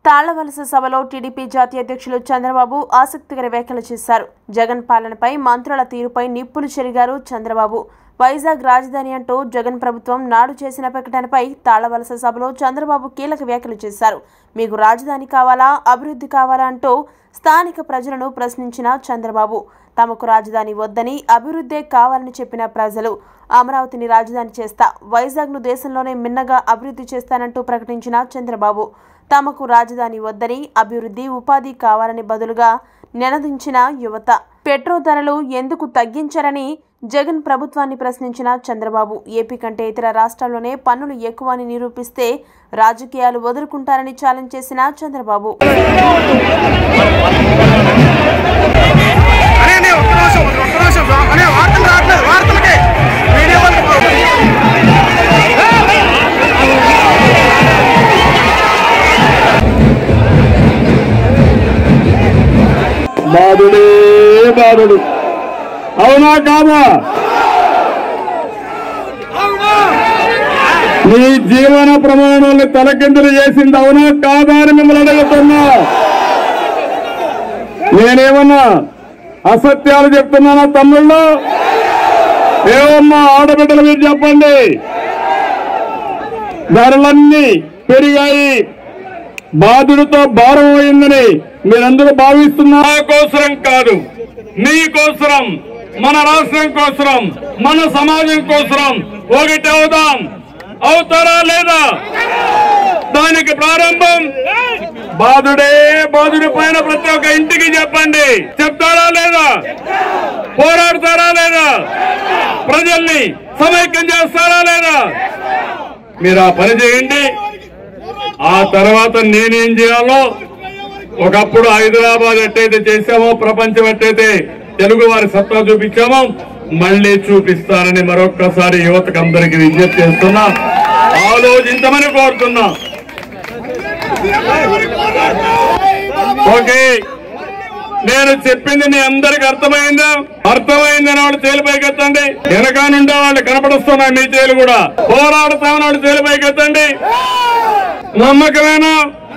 తాళ్లవలస సభలో టీడీపీ జాతీయ అధ్యక్షులు చంద్రబాబు ఆసక్తికర వ్యాఖ్యలు చేశారు జగన్ పాలనపై మంత్రుల తీరుపై నిప్పులు చెరిగారు చంద్రబాబు వైజాగ్ రాజధాని అంటూ జగన్ ప్రభుత్వం నాడు చేసిన ప్రకటనపై తాళ్లవలస సభలో చంద్రబాబు కీలక వ్యాఖ్యలు చేశారు మీకు రాజధాని కావాలా అభివృద్ధి కావాలా అంటూ స్థానిక ప్రజలను ప్రశ్నించిన చంద్రబాబు తమకు రాజధాని వద్దని అభివృద్ధే కావాలని చెప్పిన ప్రజలు అమరావతిని రాజధాని చేస్తా వైజాగ్ను దేశంలోనే మిన్నగా అభివృద్ధి చేస్తానంటూ ప్రకటించిన చంద్రబాబు తమకు రాజధాని వద్దని అభివృద్ధి ఉపాధి కావాలని బదులుగా నినదించిన యువత పెట్రోల్ ధరలు ఎందుకు తగ్గించరని జగన్ ప్రభుత్వాన్ని ప్రశ్నించిన చంద్రబాబు ఏపీ కంటే ఇతర రాష్ట్రాల్లోనే పన్నులు ఎక్కువ అని నిరూపిస్తే రాజకీయాలు వదులుకుంటారని ఛాలెంజ్ చేసిన చంద్రబాబు అనే అనే ఒక్క నిమిషం ఒక్క నిమిషం అనే వార్తలు రావట్లేదు వార్తలకి మీడియా వాళ్ళు బాధుడే బాధుడు అవునా కాదా మీ జీవన ప్రమాణాలను తలకిందులు చేసింది అవునా కాదా అని మిమ్మల్ని అడుగుతున్నా నేనేమన్నా అసత్యాలు చెప్తున్నానా తమ్ముళ్ళు ఏమమ్మా ఆడబిడ్డలు మీరు చెప్పండి ధరలన్నీ పెరిగాయి బాధుడితో భారం అయిందని మీరందరూ భావిస్తున్నారు నా కోసరం కాదు మీ కోసరం మన రాష్ట్రం కోసరం మన సమాజం కోసరం ఒకటి అవుదాం అవుతారా లేదా దానికి ప్రారంభం బాధుడే బాధుడి పైన ప్రతి ఒక్క ఇంటికి చెప్పండి చెప్తారా లేదా పోరాడతారా లేదా ప్రజల్ని సమైక్యం చేస్తారా లేదా మీరు ఆ పని చేయండి ఆ తర్వాత నేనేం చేయాలో ఒకప్పుడు హైదరాబాద్ ఎట్టయితే చేశామో ప్రపంచం ఎట్టయితే తెలుగు వారి సత్తా చూపించామో మళ్ళీ చూపిస్తానని మరొక్కసారి యువతకు అందరికి విజ్ఞప్తి చేస్తున్నా ఆలోచించమని కోరుతున్నా ఓకే నేను చెప్పింది మీ అందరికి అర్థమైందా అర్థమైందని వాళ్ళు తేలిపైకెత్తండి వెనక నుండే వాళ్ళు కనపడుస్తున్నాయి మీ చేలు కూడా పోరాడుతామని వాళ్ళు తేలిపైకెత్తండి నమ్మకమేనా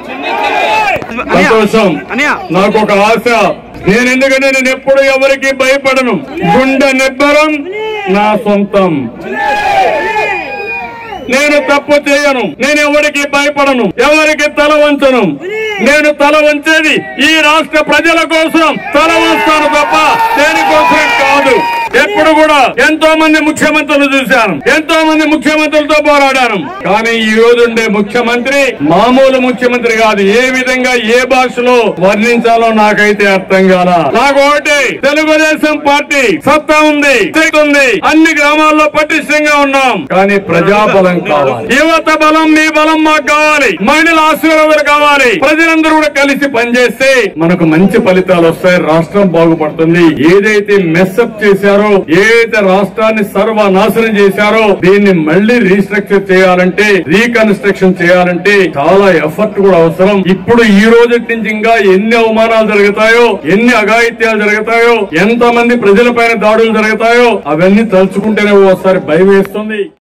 సంతోషం అన్నయ్య. నాకు ఒక ఆశ నేను ఎందుకంటే నేను ఎప్పుడు ఎవరికి భయపడను గుండె నిబ్బరం నా సొంతం నేను తప్పు చేయను నేను ఎవరికి భయపడను ఎవరికి తల వంచను నేను తల వంచేది ఈ రాష్ట్ర ప్రజల కోసం తల వంచుతాను తప్ప దేనికోసం కాదు ఎప్పుడు కూడా ఎంతో మంది ముఖ్యమంత్రులు చూశాను ఎంతో మంది ముఖ్యమంత్రులతో పోరాడాను కానీ ఈ రోజు ఉండే ముఖ్యమంత్రి మామూలు ముఖ్యమంత్రి కాదు ఏ విధంగా ఏ భాషలో వర్ణించాలో నాకైతే అర్థం కాల నాకు ఒకటి తెలుగుదేశం పార్టీ సత్తా ఉంది శక్తి ఉంది అన్ని గ్రామాల్లో పటిష్టంగా ఉన్నాం కానీ ప్రజాబలం కావాలి యువత బలం మీ బలం మాకు కావాలి మహిళల ఆశీర్వాదాలు కావాలి ప్రజలందరూ కూడా కలిసి పనిచేస్తే మనకు మంచి ఫలితాలు వస్తాయి రాష్ట్రం బాగుపడుతుంది ఏదైతే మెస్అప్ చేశారో ఏదైతే రాష్ట్రాన్ని సర్వనాశనం చేశారో దీన్ని మళ్ళీ రీస్ట్రక్చర్ చేయాలంటే రీకన్స్ట్రక్షన్ చేయాలంటే చాలా ఎఫర్ట్ కూడా అవసరం ఇప్పుడు ఈ రోజు నుంచి ఇంకా ఎన్ని అవమానాలు జరుగుతాయో ఎన్ని అఘాయిత్యాలు జరుగుతాయో ఎంత మంది ప్రజల పైన దాడులు జరుగుతాయో అవన్నీ తలుచుకుంటేనే ఓసారి భయం వేస్తుంది